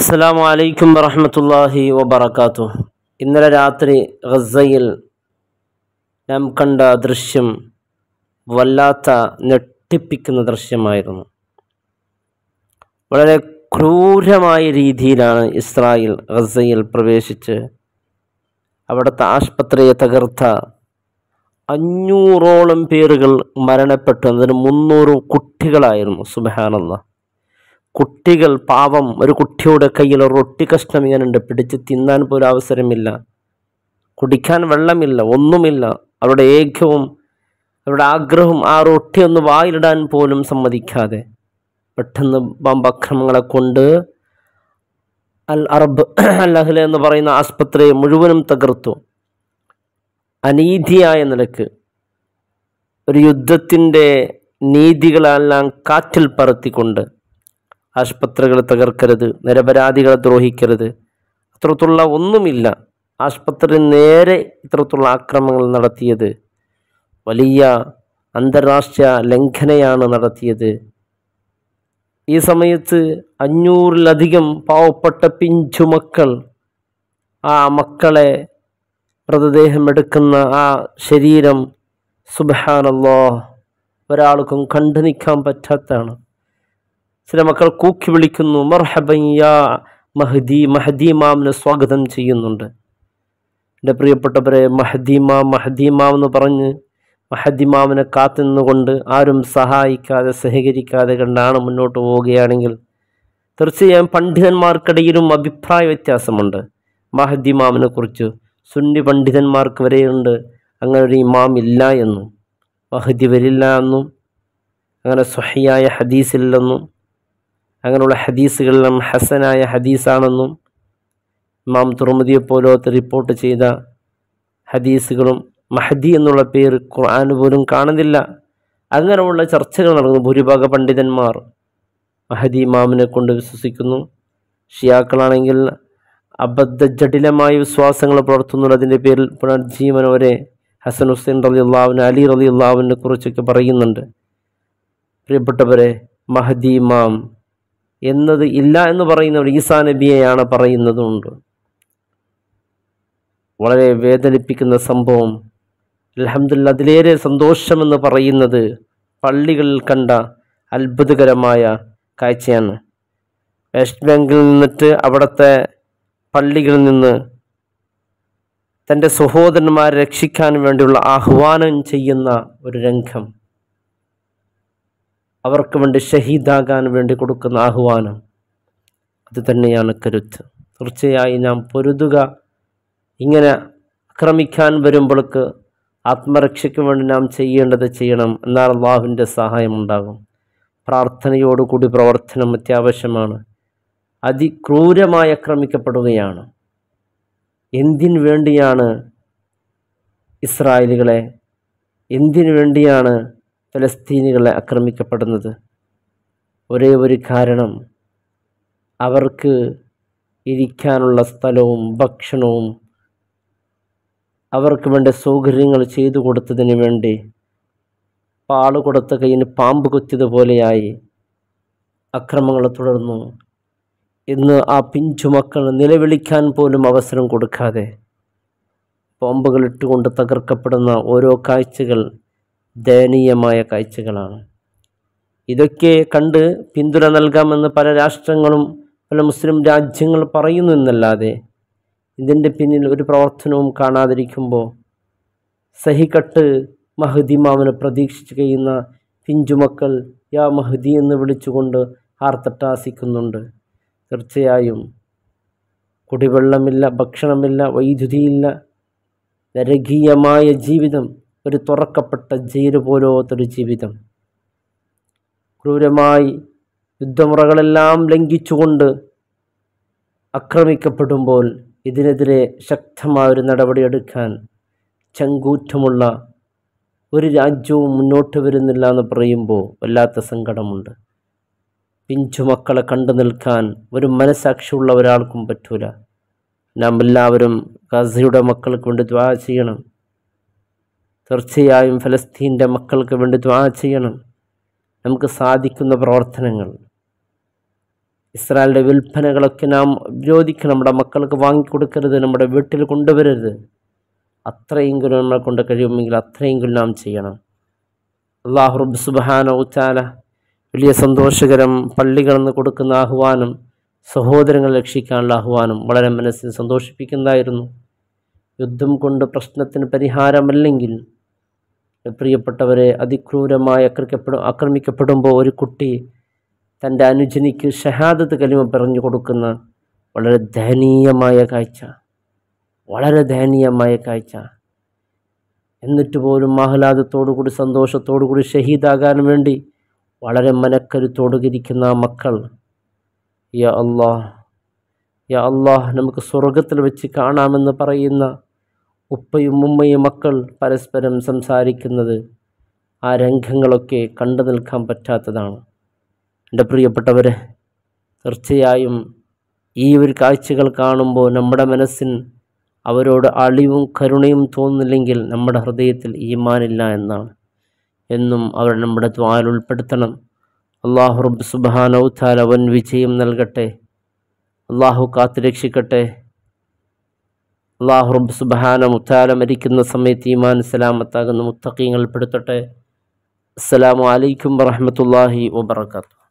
അസ്സലാമു അലൈക്കും വറഹ്മത്തുള്ളാഹി വബറകാതുഹു ഇന്നലെ രാത്രി ഗസയിൽ നാം കണ്ട ദൃശ്യം വല്ലാത്ത ഞെട്ടിപ്പിക്കുന്ന ദൃശ്യമായിരുന്നു വളരെ ക്രൂരമായ രീതിയിലാണ് ഇസ്രായേൽ ഗസയിൽ പ്രവേശിച്ച് അവിടുത്തെ ആശുപത്രിയെ തകർത്ത അഞ്ഞൂറോളം പേരുകൾ മരണപ്പെട്ടു അതിന് മുന്നൂറ് കുട്ടികളായിരുന്നു സുബഹാനല്ല കുട്ടികൾ പാവം ഒരു കുട്ടിയുടെ കയ്യിൽ ഒരു റൊട്ടി കഷ്ണം ഇങ്ങനെയുണ്ട് പിടിച്ച് തിന്നാൻ പോലും അവസരമില്ല കുടിക്കാൻ വെള്ളമില്ല ഒന്നുമില്ല അവരുടെ ഏകവും അവരുടെ ആഗ്രഹവും ആ റൊട്ടി ഒന്ന് വായിലിടാൻ പോലും സമ്മതിക്കാതെ പെട്ടെന്ന് ബംബാക്രമങ്ങളെ കൊണ്ട് അൽ അറബ് അൽ അഹ്ല എന്ന് പറയുന്ന ആസ്പത്രിയെ മുഴുവനും തകർത്തു അനീതിയായ നിലക്ക് ഒരു യുദ്ധത്തിൻ്റെ നീതികളെല്ലാം കാറ്റിൽ പറത്തിക്കൊണ്ട് ആശുപത്രികൾ തകർക്കരുത് നിരപരാധികളെ ദ്രോഹിക്കരുത് അത്രത്തുള്ള ഒന്നുമില്ല ആശുപത്രി നേരെ ഇത്തരത്തിലുള്ള ആക്രമണങ്ങൾ നടത്തിയത് വലിയ അന്താരാഷ്ട്ര ലംഘനയാണ് നടത്തിയത് ഈ സമയത്ത് അഞ്ഞൂറിലധികം പാവപ്പെട്ട പിഞ്ചുമക്കൾ ആ മക്കളെ മൃതദേഹം എടുക്കുന്ന ആ ശരീരം സുബഹാനല്ലോ ഒരാൾക്കും കണ്ടു നിൽക്കാൻ പറ്റാത്തതാണ് ചില മക്കൾ കൂക്കി വിളിക്കുന്നു മർഹബയ്യ മഹദി മഹദീമാമിനെ സ്വാഗതം ചെയ്യുന്നുണ്ട് എൻ്റെ പ്രിയപ്പെട്ടവരെ മഹദീമാം മഹദീമാം എന്ന് പറഞ്ഞ് മഹദിമാമിനെ കാത്തുനിന്നുകൊണ്ട് ആരും സഹായിക്കാതെ സഹകരിക്കാതെ കണ്ടാണ് മുന്നോട്ട് പോവുകയാണെങ്കിൽ തീർച്ചയായും പണ്ഡിതന്മാർക്കിടയിലും അഭിപ്രായ വ്യത്യാസമുണ്ട് മഹദിമാമിനെ കുറിച്ച് സുന്നി പണ്ഡിതന്മാർക്ക് വരെയുണ്ട് അങ്ങനെ ഒരു ഇമാം ഇല്ല എന്നും മഹദി വരില്ല എന്നും അങ്ങനെ സ്വഹിയായ ഹദീസില്ലെന്നും അങ്ങനെയുള്ള ഹദീസുകളെല്ലാം ഹസനായ ഹദീസാണെന്നും ഇമാം തുറമുദിയെ പോലത്തെ റിപ്പോർട്ട് ചെയ്ത ഹദീസുകളും മഹദി എന്നുള്ള പേര് ഖുർആൻ പോലും കാണുന്നില്ല അങ്ങനെയുള്ള ചർച്ചകൾ നടക്കുന്നു ഭൂരിഭാഗ പണ്ഡിതന്മാർ മഹദി ഇമാമിനെ കൊണ്ട് വിശ്വസിക്കുന്നു ഷിയാക്കളാണെങ്കിൽ അബദ്ധ ജടിലമായ വിശ്വാസങ്ങൾ പുലർത്തുന്നുണ്ട് അതിൻ്റെ പേരിൽ പുനർജീവനം വരെ ഹസൻ ഹുസൈൻ റലി അള്ളാവിന് അലി റലി അള്ളാവിനെ കുറിച്ചൊക്കെ പറയുന്നുണ്ട് പ്രിയപ്പെട്ടവരെ മഹദി ഇമാം എന്നത് ഇല്ല എന്ന് പറയുന്നവർ ഈസാ നബിയെയാണ് പറയുന്നതുണ്ട് വളരെ വേദനിപ്പിക്കുന്ന സംഭവം അലഹമില്ല അതിലേറെ സന്തോഷമെന്ന് പറയുന്നത് പള്ളികളിൽ കണ്ട അത്ഭുതകരമായ കാഴ്ചയാണ് വെസ്റ്റ് ബാങ്കിൽ നിന്നിട്ട് അവിടുത്തെ പള്ളികളിൽ നിന്ന് തൻ്റെ സഹോദരന്മാരെ രക്ഷിക്കാൻ വേണ്ടിയുള്ള ആഹ്വാനം ചെയ്യുന്ന ഒരു രംഗം അവർക്ക് വേണ്ടി ഷഹീദാകാൻ വേണ്ടി കൊടുക്കുന്ന ആഹ്വാനം അത് തന്നെയാണ് കരുത്ത് തീർച്ചയായും നാം പൊരുതുക ഇങ്ങനെ ആക്രമിക്കാൻ വരുമ്പോൾക്ക് ആത്മരക്ഷയ്ക്ക് വേണ്ടി നാം ചെയ്യേണ്ടത് ചെയ്യണം എന്നാൽ അള്ളാഹുവിൻ്റെ സഹായം ഉണ്ടാകും പ്രാർത്ഥനയോടുകൂടി പ്രവർത്തനം അത്യാവശ്യമാണ് അതിക്രൂരമായി ആക്രമിക്കപ്പെടുകയാണ് എന്തിനു വേണ്ടിയാണ് ഇസ്രായേലുകളെ എന്തിനു വേണ്ടിയാണ് ഫലസ്തീനികളെ ആക്രമിക്കപ്പെടുന്നത് ഒരേ ഒരു കാരണം അവർക്ക് ഇരിക്കാനുള്ള സ്ഥലവും ഭക്ഷണവും അവർക്ക് വേണ്ട സൗകര്യങ്ങൾ ചെയ്തു കൊടുത്തതിന് വേണ്ടി പാള് കൊടുത്ത കയ്യിന് പാമ്പ് കൊത്തിയതുപോലെയായി അക്രമങ്ങൾ തുടർന്നു ഇന്ന് ആ പിഞ്ചുമക്കൾ നിലവിളിക്കാൻ പോലും അവസരം കൊടുക്കാതെ ബോംബുകൾ ഇട്ടുകൊണ്ട് തകർക്കപ്പെടുന്ന ഓരോ കാഴ്ചകൾ ദയനീയമായ കാഴ്ചകളാണ് ഇതൊക്കെ കണ്ട് പിന്തുണ നൽകാമെന്ന് പല രാഷ്ട്രങ്ങളും പല മുസ്ലിം രാജ്യങ്ങൾ പറയുന്നു എന്നല്ലാതെ ഇതിൻ്റെ പിന്നിൽ ഒരു പ്രവർത്തനവും കാണാതിരിക്കുമ്പോൾ സഹികട്ട് മഹദിമാവിനെ പ്രതീക്ഷിച്ച് കഴിയുന്ന പിഞ്ചുമക്കൾ യാ മഹദി എന്ന് വിളിച്ചുകൊണ്ട് ആർത്തട്ടാസിക്കുന്നുണ്ട് തീർച്ചയായും കുടിവെള്ളമില്ല ഭക്ഷണമില്ല വൈദ്യുതിയില്ല നരകീയമായ ജീവിതം ഒരു തുറക്കപ്പെട്ട ജയിൽ പോലത്തൊരു ജീവിതം ക്രൂരമായി യുദ്ധമുറകളെല്ലാം ലംഘിച്ചുകൊണ്ട് ആക്രമിക്കപ്പെടുമ്പോൾ ഇതിനെതിരെ ശക്തമായ ഒരു നടപടിയെടുക്കാൻ ചങ്കൂറ്റമുള്ള ഒരു രാജ്യവും മുന്നോട്ട് വരുന്നില്ല എന്ന് പറയുമ്പോൾ വല്ലാത്ത സങ്കടമുണ്ട് പിഞ്ചുമക്കളെ കണ്ടു നിൽക്കാൻ ഒരു മനസാക്ഷിയുള്ള ഒരാൾക്കും പറ്റൂല നാം എല്ലാവരും ഗസയുടെ മക്കൾക്ക് വേണ്ടി ദ്വാ ചെയ്യണം തീർച്ചയായും ഫലസ്തീൻ്റെ മക്കൾക്ക് വേണ്ടി ദ്വാ ചെയ്യണം നമുക്ക് സാധിക്കുന്ന പ്രവർത്തനങ്ങൾ ഇസ്രായേലിൻ്റെ വിൽപ്പനകളൊക്കെ നാം വിരോധിക്കണം നമ്മുടെ മക്കൾക്ക് വാങ്ങിക്കൊടുക്കരുത് നമ്മുടെ വീട്ടിൽ കൊണ്ടുവരരുത് അത്രയെങ്കിലും നമ്മളെ കൊണ്ട് കഴിയുമെങ്കിൽ അത്രയെങ്കിലും നാം ചെയ്യണം അള്ളാഹു റബ്ബ് സുബാന ഉച്ചാല വലിയ സന്തോഷകരം പള്ളികളെന്ന് കൊടുക്കുന്ന ആഹ്വാനം സഹോദരങ്ങളെ രക്ഷിക്കാനുള്ള ആഹ്വാനം വളരെ മനസ്സിന് സന്തോഷിപ്പിക്കുന്നതായിരുന്നു യുദ്ധം കൊണ്ട് പ്രശ്നത്തിന് പരിഹാരമല്ലെങ്കിൽ പ്രിയപ്പെട്ടവരെ അതിക്രൂരമായി ആക്രമിക്കപ്പെടും ആക്രമിക്കപ്പെടുമ്പോൾ ഒരു കുട്ടി തൻ്റെ അനുജനിക്ക് ഷഹാദത്ത് കലിമ പറഞ്ഞു കൊടുക്കുന്ന വളരെ ദയനീയമായ കാഴ്ച വളരെ ദയനീയമായ കാഴ്ച എന്നിട്ട് പോലും ആഹ്ലാദത്തോടുകൂടി സന്തോഷത്തോടുകൂടി ഷഹീദാകാൻ വേണ്ടി വളരെ മനക്കരുത്തോട് ഇരിക്കുന്ന ആ മക്കൾ യാ അള്ളാഹ് യാ അള്ളാഹ് നമുക്ക് സ്വർഗത്തിൽ വെച്ച് കാണാമെന്ന് പറയുന്ന ഉപ്പയും ഉമ്മയും മക്കൾ പരസ്പരം സംസാരിക്കുന്നത് ആ രംഗങ്ങളൊക്കെ കണ്ടു നിൽക്കാൻ പറ്റാത്തതാണ് എൻ്റെ പ്രിയപ്പെട്ടവരെ തീർച്ചയായും ഈ ഒരു കാഴ്ചകൾ കാണുമ്പോൾ നമ്മുടെ മനസ്സിന് അവരോട് അളിവും കരുണയും തോന്നുന്നില്ലെങ്കിൽ നമ്മുടെ ഹൃദയത്തിൽ ഈമാനില്ല എന്നാണ് എന്നും അവർ നമ്മുടെ ദ്വാൽ ഉൾപ്പെടുത്തണം അള്ളാഹു റബ്ബ് സുബാനൗത്താൽ അവൻ വിജയം നൽകട്ടെ അള്ളാഹു കാത്തുരക്ഷിക്കട്ടെ അള്ളാഹു റബ്ബ് സുബാന മുത്താല മരിക്കുന്ന സമയത്ത് ഈമാൻ സലാമത്താകുന്ന മുത്തക്കീങ്ങൾ പെടുത്തട്ടെ അസ്സലാമു അലൈക്കും വറഹമത്തല്ലാഹി വബർക്കാത്തു